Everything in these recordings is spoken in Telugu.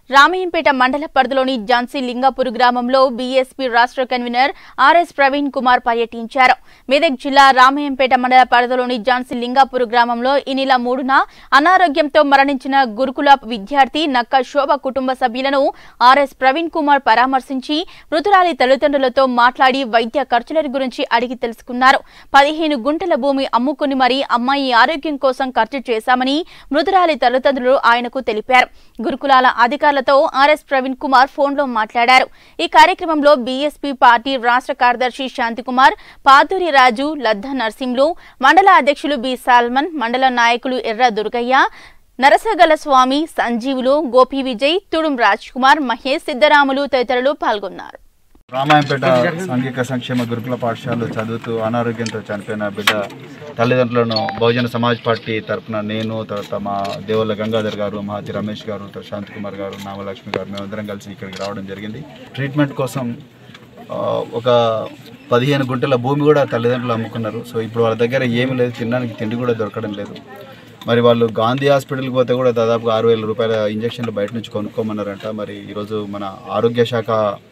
రామయ్యంపేట మండల పరిధిలోని ఝాన్సీ లింగాపూర్ గ్రామంలో బీఎస్పీ రాష్ట్ర కన్వీనర్ ఆర్ఎస్ ప్రవీణ్ కుమార్ పర్యటించారు మెదక్ జిల్లా రామయ్యంపేట మండల పరిధిలోని ఝాన్సీ లింగాపూర్ గ్రామంలో ఈ నెల మూడున అనారోగ్యంతో మరణించిన గురుకుల విద్యార్థి నక్క శోభ కుటుంబ సభ్యులను ఆర్ఎస్ ప్రవీణ్ కుమార్ పరామర్శించి మృతురాలి తల్లిదండ్రులతో మాట్లాడి వైద్య ఖర్చుల గురించి అడిగి తెలుసుకున్నారు పదిహేను గుంటల భూమి అమ్ముకుని మరీ అమ్మాయి ఆరోగ్యం కోసం ఖర్చు చేశామని మృతురాలి తల్లిదండ్రులు ఆయనకు తెలిపారు గురుకులాల అధికారులతో ఆర్ఎస్ ప్రవీణ్ కుమార్ ఫోన్లో మాట్లాడారు ఈ కార్యక్రమంలో బీఎస్పీ పార్టీ రాష్ట్ర కార్యదర్శి శాంతికుమార్ పాతూరి రాజు లద్ద నర్సింలు మండల అధ్యక్షులు బి సాల్మన్ మండల నాయకులు ఎర్ర దుర్గయ్య నరసగల స్వామి సంజీవులు గోపి విజయ్ తుడుం రాజ్ కుమార్ మహేష్ సిద్దరాములు తదితరులు పాల్గొన్నారు రామాయంపేట సాంఘిక సంక్షేమ గురుకుల పాఠశాలలో చదువుతూ అనారోగ్యంతో చనిపోయిన బిడ్డ తల్లిదండ్రులను బహుజన సమాజ్ పార్టీ తరపున నేను తర్వాత మా దేవుళ్ళ గంగాధర్ గారు మహాతి రమేష్ గారు తర్వాత శాంత్ కుమార్ గారు నామలక్ష్మి గారు మేమందరం కలిసి ఇక్కడికి రావడం జరిగింది ట్రీట్మెంట్ కోసం ఆ, ఒక పదిహేను గుంటల భూమి కూడా తల్లిదండ్రులు అమ్ముకున్నారు సో ఇప్పుడు వాళ్ళ దగ్గర ఏమీ లేదు తినడానికి తిండి కూడా దొరకడం లేదు మరి వాళ్ళు గాంధీ హాస్పిటల్కి పోతే కూడా దాదాపుగా ఆరు వేల రూపాయల ఇంజక్షన్లు బయట నుంచి కొనుక్కోమన్నారంట మరి ఈరోజు మన ఆరోగ్య శాఖ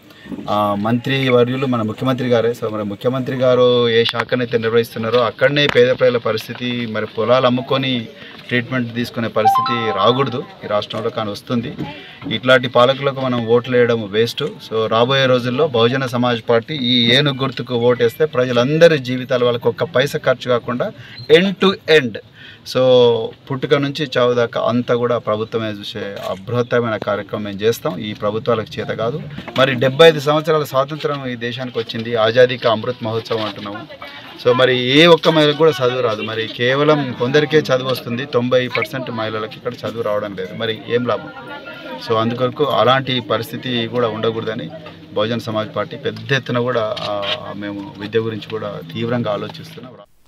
ఆ, మంత్రి వర్యులు మన ముఖ్యమంత్రి గారే సో మరి ముఖ్యమంత్రి గారు ఏ శాఖనైతే నిర్వహిస్తున్నారో అక్కడనే పేద ప్రజల పరిస్థితి మరి పొలాలు అమ్ముకొని ట్రీట్మెంట్ తీసుకునే పరిస్థితి రాకూడదు ఈ రాష్ట్రంలో కానీ వస్తుంది ఇట్లాంటి పాలకులకు మనం ఓట్లు వేయడం వేస్ట్ సో రాబోయే రోజుల్లో బహుజన సమాజ్ పార్టీ ఈ ఏనుగు గుర్తుకు ఓటేస్తే ప్రజలందరి జీవితాలు వాళ్ళకి ఒక్క పైస ఖర్చు కాకుండా ఎండ్ టు ఎండ్ సో పుట్టుక నుంచి చావు దాకా అంతా కూడా ప్రభుత్వమే చూసే అబృహత్తమైన కార్యక్రమం మేము చేస్తాం ఈ ప్రభుత్వాలకు చేత కాదు మరి డెబ్బై ఐదు సంవత్సరాల స్వాతంత్రం ఈ దేశానికి వచ్చింది ఆజాదీకి అమృత్ మహోత్సవం అంటున్నాము సో మరి ఏ ఒక్క మహిళకు కూడా చదువు రాదు మరి కేవలం కొందరికే చదువు వస్తుంది తొంభై పర్సెంట్ మహిళలకు ఇక్కడ చదువు రావడం లేదు మరి ఏం లాభం సో అందుకొరకు అలాంటి పరిస్థితి కూడా ఉండకూడదని బహుజన సమాజ్ పార్టీ పెద్ద ఎత్తున కూడా ఆ, మేము విద్య గురించి కూడా తీవ్రంగా ఆలోచిస్తున్నాం